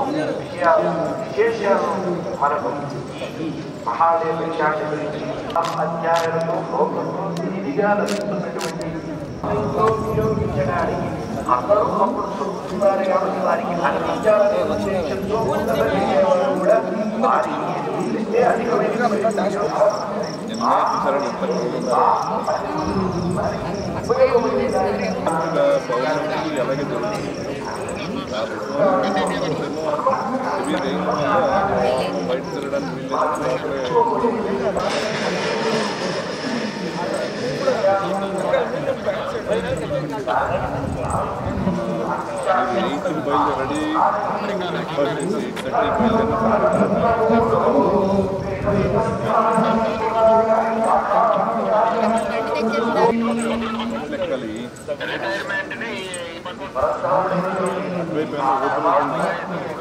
విషయాలు విశేషాలు మనకు ఈ మహాదేవ విషయాన్ని గురించి అధ్యాయంలో లోకంలో విధిగా లభిస్తున్నటువంటి ఎంతో వినియోగించడానికి అందరూ అప్పుడు చూస్తున్నారు కాబట్టి వారికి అందించాలనే ఉద్దేశంతో ఉండగలిగేవారు కూడా వారికి ఏది వీలిస్తే అధికమైన పౌర్ణమికి అలాగే జరుగుతుంది ఇవి రేంజ్ వల్ల బయట తిరగడానికి వీళ్ళేటప్పుడు అక్కడే ఎయిట్ బయలుదేరి రెడీ ఎయిట్ థర్టీ లెక్కలి అటువైపు ఏమో ఓపెన్ ఉంటుంది